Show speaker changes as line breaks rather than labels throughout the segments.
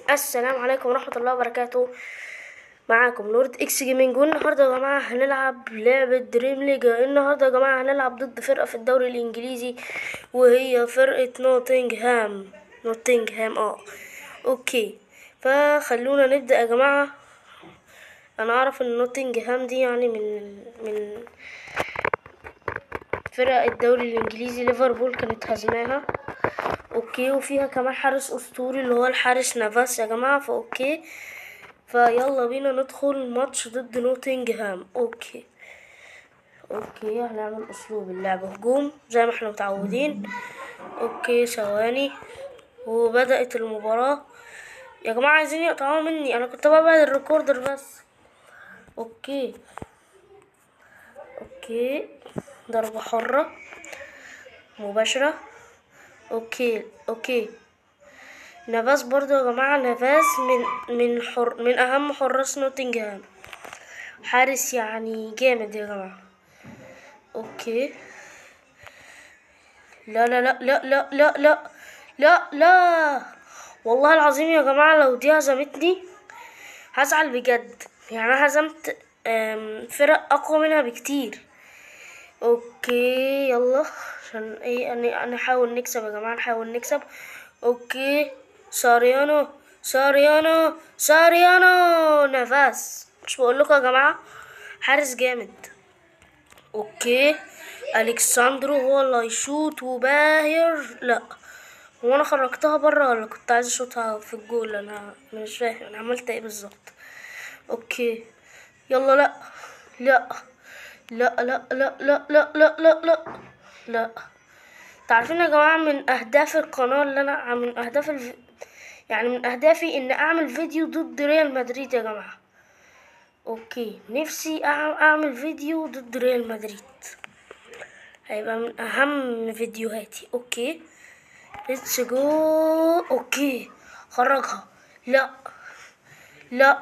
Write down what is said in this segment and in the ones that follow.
السلام عليكم ورحمة الله وبركاته معاكم لورد اكس جيمنج والنهارده يا جماعة هنلعب لعبة دريم ليجا النهارده يا جماعة هنلعب ضد فرقة في الدوري الانجليزي وهي فرقة نوتنغهام نوتنغهام اه اوكي فخلونا نبدأ يا جماعة انا اعرف ان نوتنغهام دي يعني من من فرق الدوري الانجليزي ليفربول كانت هزماها اوكي وفيها كمان حارس اسطوري اللي هو الحارس نافاس يا جماعه فاوكي فيلا بينا ندخل ماتش ضد نوتنجهام اوكي اوكي هنعمل اسلوب اللعب هجوم زي ما احنا متعودين اوكي ثواني وبدأت المباراة يا جماعة عايزين يقطعوها مني انا كنت ببعد الريكوردر بس اوكي اوكي ضربة حرة مباشرة اوكي اوكي نافاس برضو يا جماعة نافاس من من حر من اهم حراس نوتنجهام حارس يعني جامد يا جماعة اوكي لا لا لا لا لا لا لا لا لا والله العظيم يا جماعة لو دي هزمتني هزعل بجد يعني انا هزمت آم، فرق اقوى منها بكتير اوكي يلا عشان ايه أنا- نحاول نكسب يا جماعة نحاول نكسب اوكي ساريانو ساريانو ساريانو نفس مش بقول لكم يا جماعة حارس جامد اوكي الكساندرو هو اللي هيشوط وباهر لا هو انا خرجتها بره ولا كنت عايز اشوطها في الجول انا أنا مش فاهم انا عملت ايه بالظبط اوكي يلا لا لا لا لا لا لا لا لا لا لا لا تعرفين يا جماعة من أهداف القناة اللي أنا من أهداف الف... يعني من أهدافي إن أعمل فيديو ضد ريال مدريد يا جماعة أوكي نفسي أع- أعمل فيديو ضد ريال مدريد هيبقى من أهم فيديوهاتي أوكي ليتس جو أوكي خرجها لا لا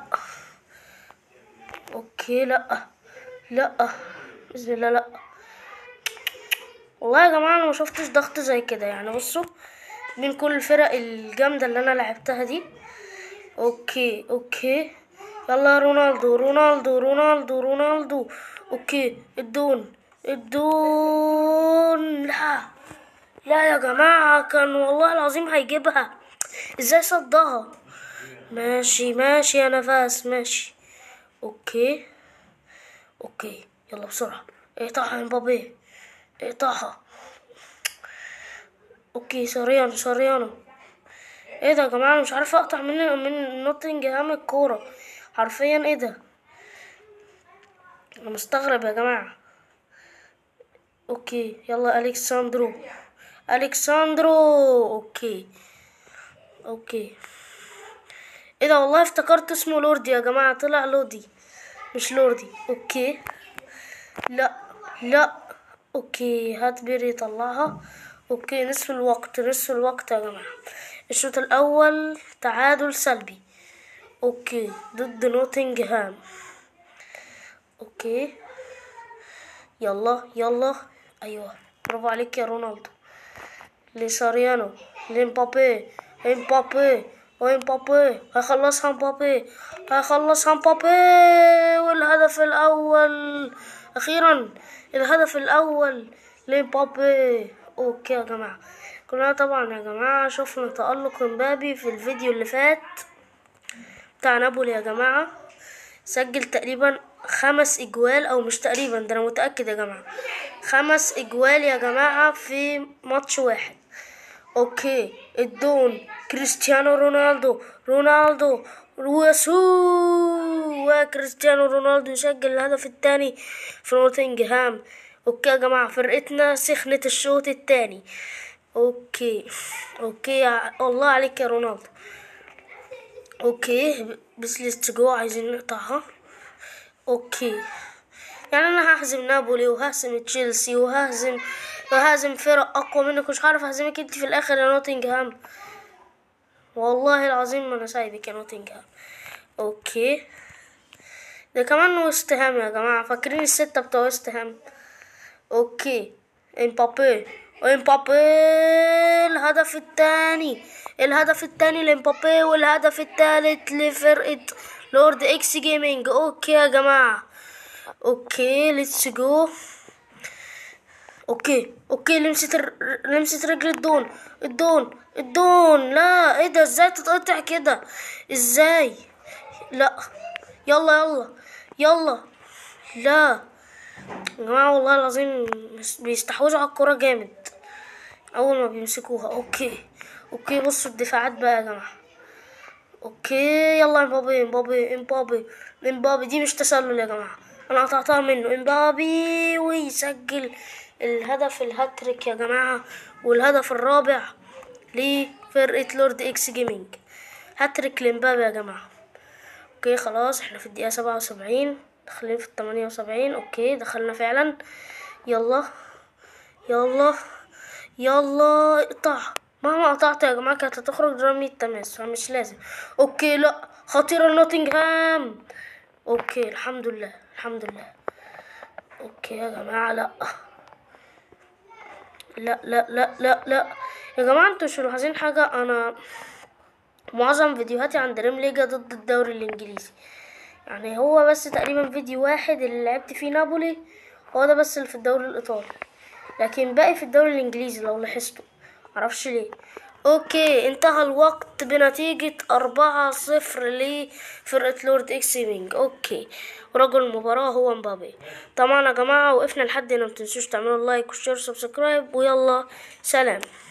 أوكي لا لا بسم الله لا والله يا جماعة أنا ما شفتش ضغط زي كده يعني بصوا من كل الفرق الجامدة اللي أنا لعبتها دي أوكي أوكي يلا يا رونالدو رونالدو رونالدو رونالدو أوكي الدون الدون لا لا يا جماعة كان والله العظيم هيجيبها ازاي صدها ماشي ماشي يا نفاس ماشي اوكي اوكي يلا بسرعة اقطعها يا مبابي اقطعها اوكي سريعا سريعا ايه ده يا جماعة انا مش عارفة اقطع من من نوتنجهام الكورة حرفيا ايه ده انا مستغرب يا جماعة اوكي يلا الكساندرو الكساندرو اوكي اوكي ايه ده والله افتكرت اسمه لوردي يا جماعة طلع لودي مش لوردي اوكي لا لا اوكي هات بيري يطلعها اوكي نصف الوقت نصف الوقت يا جماعة الشوط الاول تعادل سلبي اوكي ضد نوتنجهام اوكي يلا يلا ايوه برافو عليك يا رونالدو لساريانو لمبابي امبابي وامبابي هيخلصها امبابي هيخلصها امبابي والهدف الاول اخيرا الهدف الاول لمبابي اوكي يا جماعه كلنا طبعا يا جماعه شفنا تالق امبابي في الفيديو اللي فات بتاع نابولي يا جماعه سجل تقريبا خمس اجوال او مش تقريبا ده انا متاكد يا جماعه خمس اجوال يا جماعه في ماتش واحد اوكي الدون كريستيانو رونالدو رونالدو ويسو وكريستيانو رونالدو يسجل الهدف الثاني في نوتنجهام اوكي يا جماعه فرقتنا سخنت الشوط الثاني اوكي اوكي يا- الله عليك يا رونالدو اوكي بس ليست جو عايزين نقطعها اوكي يعني انا ههزم نابولي وههزم تشيلسي وههزم وههزم فرق اقوى منك مش هعرف اهزمك انت في الاخر يا نوتنجهام والله العظيم ما انا سايبك يا نوتنجهام اوكي ده كمان وست هام يا جماعه فاكرين الستة بتوع وست هام اوكي امبابي امبابي الهدف الثاني الهدف الثاني لامبابي والهدف الثالث لفرقة لورد اكس جيمنج اوكي يا جماعة اوكي ليتس جو اوكي اوكي لمست ر... لمست رجل الدون الدون الدون لا ايه ده ازاي تتقطع كده ازاي لا يلا يلا يلا لا يا جماعة والله العظيم بيستحوذوا على الكرة جامد أول ما بيمسكوها أوكي أوكي بصوا الدفاعات بقى يا جماعة أوكي يلا امبابي امبابي امبابي امبابي دي مش تسلل يا جماعة أنا قطعتها منه امبابي ويسجل الهدف الهاتريك يا جماعة والهدف الرابع لفرقة لورد اكس جيمنج هاتريك لامبابي يا جماعة اوكي خلاص احنا في الدقيقة سبعة وسبعين داخلين في التمانية وسبعين اوكي دخلنا فعلا يلا يلا يلا اقطع مهما قطعت يا جماعة كانت هتخرج رمية تماس فمش لازم اوكي لا خطيرة نوتنغهام اوكي الحمد لله الحمد لله اوكي يا جماعة لا لا لا لا لا لا يا جماعة انتوا مش ملاحظين حاجة انا معظم فيديوهاتي عن دريم ليجا ضد الدوري الانجليزي يعني هو بس تقريبا فيديو واحد اللي لعبت فيه نابولي هو ده بس اللي في الدوري الايطالي لكن باقي في الدوري الانجليزي لو لاحظتوا معرفش ليه اوكي انتهى الوقت بنتيجة أربعة صفر لفرقة لورد اكس جيمنج اوكي ورجل المباراة هو مبابي طبعا يا جماعة وقفنا لحد هنا متنسوش تعملوا لايك وشير وسبسكرايب ويلا سلام